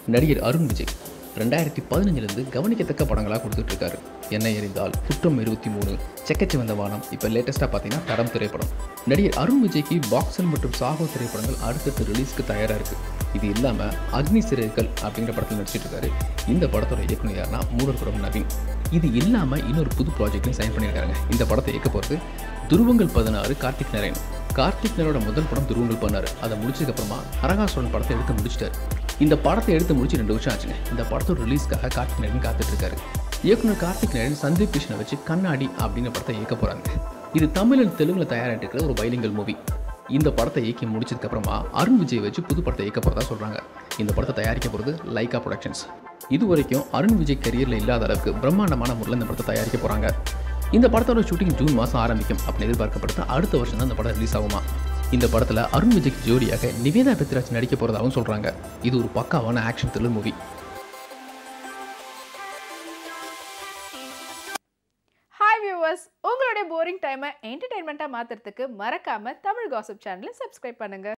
நடிகர் அருண் விஜய் ரெண்டாயிரத்தி பதினஞ்சுலேருந்து கவனிக்கத்தக்க படங்களாக கொடுத்துட்டு இருக்காரு என்ன எறிந்தால் குற்றம் இருபத்தி மூணு செக்கச்சி வந்த வானம் இப்போ லேட்டஸ்ட்டாக பார்த்தீங்கன்னா தரம் திரைப்படம் நடிகர் அருண் விஜய்க்கு பாக்ஸன் மற்றும் சாகோ திரைப்படங்கள் அடுத்தடுத்து ரிலீஸ்க்கு தயாராக இருக்குது இது இல்லாமல் அக்னி சிறைகள் அப்படிங்கிற படத்தில் நடிச்சிட்டு இருக்காரு இந்த படத்தோட இயக்குனர் யாருன்னா மூடர்புரம் நவீன் இது இல்லாமல் இன்னொரு புது ப்ராஜெக்ட்லையும் சைன் பண்ணியிருக்காங்க இந்த படத்தை இயக்க போகிறது துருவங்கள் பதினாறு கார்த்திக் நாராயண் கார்த்திக் நாரோட முதல் படம் துருவங்கள் பண்ணார் அதை முடிச்சதுக்கப்புறமா அரகாசுரன் படத்தை எடுத்து முடிச்சிட்டாரு இந்த படத்தை எடுத்து முடிச்சு ரெண்டு வருஷம் ஆச்சுங்க இந்த படத்தோட ரிலீஸ்க்காக கார்த்திக் நாராயண் காத்துட்டு இருக்காரு இயக்குனர் கார்த்திக் நாராயண் சந்தீப் கிருஷ்ணை வச்சு கண்ணாடி அப்படிங்கிற படத்தை இயக்க போகிறாங்க இது தமிழ் and தெலுங்குல தயாராகிட்டு இருக்கிற ஒரு பைலிங்கல் மூவி இந்த படத்தை இயக்கி முடிச்சதுக்கு அப்புறமா அருண் விஜய் வச்சு புது படத்தை இயக்க போகிறதா சொல்கிறாங்க இந்த படத்தை தயாரிக்க போகிறது லைகா ப்ரொடக்ஷன்ஸ் இது வரைக்கும் அருண் விஜய் கரியரில் இல்லாத அளவுக்கு பிரம்மாண்டமான முறையில் இந்த படத்தை தயாரிக்க போகிறாங்க இந்த படத்தோட ஷூட்டிங் ஜூன் மாதம் ஆரம்பிக்கும் அப்படின்னு எதிர்பார்க்கப்படுது அடுத்த வருஷம் தான் இந்த படம் ரிலீஸ் ஆகுமா இந்த படத்தில் அருண் விஜய்க்கு ஜோடியாக நிவேதா பெத்ராஜ் நடிக்க போகிறதாகவும் சொல்கிறாங்க இது ஒரு பக்காவான action thriller movie hi viewers உங்களுடைய போரிங் டைமை என்டர்டைன்மெண்ட்டாக மாற்றுறதுக்கு மறக்காம தமிழ் காசிப் சேனலை சப்ஸ்கிரைப் பண்ணுங்க